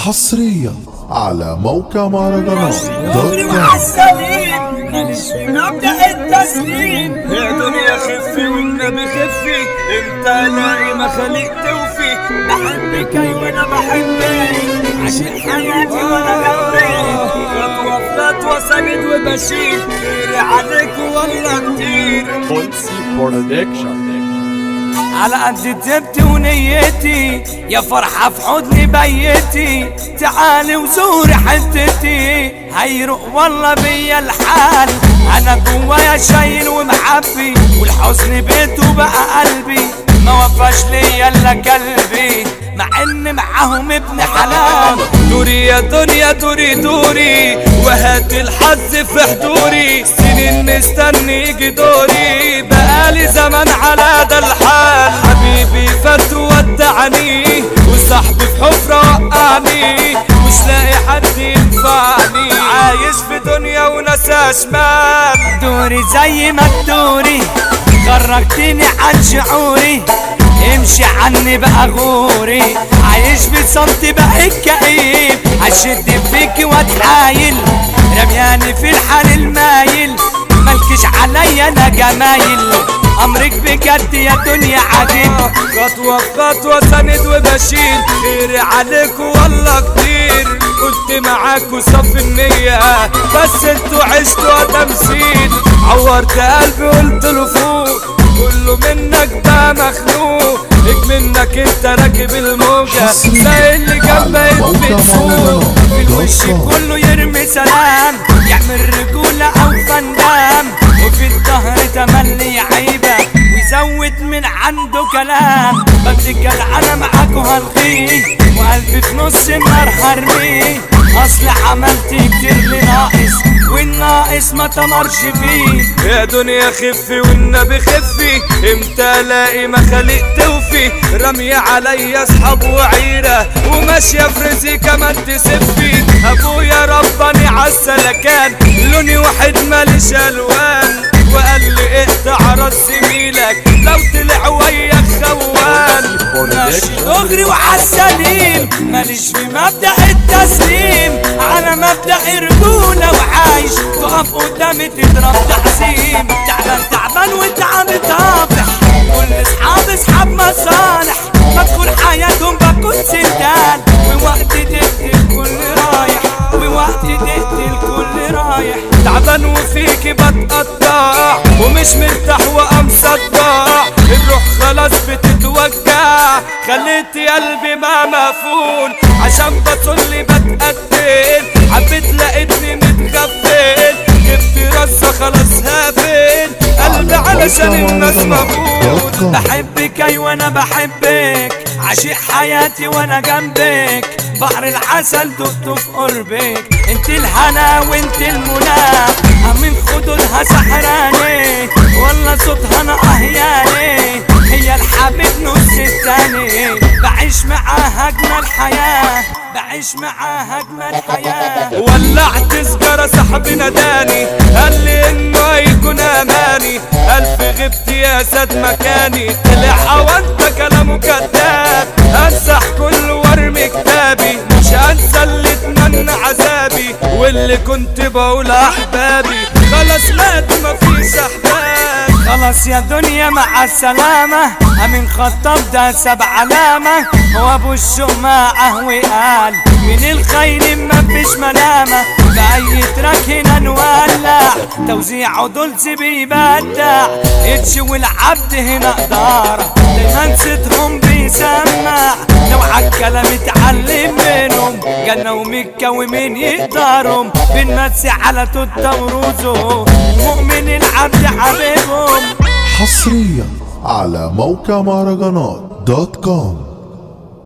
حصريا على موقع مهرجانات دوت دغري كوم وعالسليم ماليش في مبدأ التسليم يا دنيا خفي والنبي خفي انت لاقي ما خليك توفي بحبك ايوه انا بحبك عشان حياتي وانا جنبك خطوة في خطوة سند وبشيل خيري عليك والله كتير Quincy Production. على قد تبتي ونيتي يا فرحة في حضني بيتي تعالي وزوري حتتي هيروق والله بيا الحال انا جوايا شايل ومحبي والحزن بيته بقى قلبي ما وفاش ليا الا قلبي مع ان معاهم ابن حلال دوري يا دنيا دوري دوري وهات الحظ في حضوري سنين مستني يجي دوري بقالي زمان على ده الحال حبيبي فات ودعني وصاحبي في حفرة وقعني مش لاقي حد ينفعني عايش في دنيا وناس اشمال دوري زي ما تدوري خرجتني عن شعوري امشي عني بقى غوري عايش في صمت بقى كئيب هشد فيك واتحايل رمياني في الحال المايل ملكش عليا انا جمايل امرك بجد يا دنيا عجيب خطوة بخطوة سند وبشيل خيري عليك والله كتير كنت معاكوا صف النية بس انتوا عشتوا تمثيل عورت قلبي قلت له فوق كله منك بقى مخنوق ليك منك انت راكب الموجة زي اللي جنبك بتسوق في الوش كله يرمي سلام يعمل رجولة او فندام وفي الظهر تملي عيبة ويزود من عنده كلام بتجد انا معاكوا هلغيه وقلبي في نص النار هرميه اصل عملت كتير لناقص والناقص ما تمرش فيه يا دنيا خفي والنبي خفي امتى الاقي مخاليق توفي رمي عليا اصحاب وعيرة وماشية في رزقي كمان تسفي ابويا رباني عالسلكان لوني واحد ماليش الوان وقال لي اقطع راس زميلك لو طلع وياك خوان ماشي دغري وعالسليم ماليش في مبدأ التسليم على مبدأ رجولة وعايش تقف قدامي تضرب تحسين تعبان تعبان وتعب طافح كل اصحاب اصحاب مصالح بدخل حياتهم بكون سندان ووقت تقتل الكل رايح ووقت تقتل الكل رايح تعبان وفيكي بتقطع ومش مرتاح وامصدع الروح خلاص بتتوجع خليتي قلبي ما مفول عشان بصلي بتقتل حبيت لقيتني متغفل جبت راسها خلاص هافل قلبي علشان الناس مفول بحبك ايوه انا بحبك عشق حياتي وانا جنبك بحر العسل دقته في قربك انت الهنا وانت المنى من خدودها سحراني والله صوتها انا اهياني هي الحبيب نص التاني بعيش معاها اجمل حياه بعيش معاها اجمل حياه ولعت سجاره صاحبي ناداني قال لي انه هيكون اماني الف غبت يا ساد مكاني طلع وانت كلامه كذاب امسح كل وارمي كتابي مش هنسى اللي اتمنى عذابي واللي كنت بقول احبابي خلاص مات مفيش احباب خلاص يا دنيا مع السلامة أمين خطاب ده سبع علامة هو أبو الشماعة وقال من الخير ما فيش ملامة بأي تراك هنا نولع توزيعه دولز بيبدع اتش والعبد هنا قدارة دايما صوتهم بيسمع لو عالكلام اتعلم منهم جنة ومكة ومين يقدرهم بنمسي على توتا وروزو مؤمن العبد حبيبهم حصريا على موقع مهرجانات دوت كوم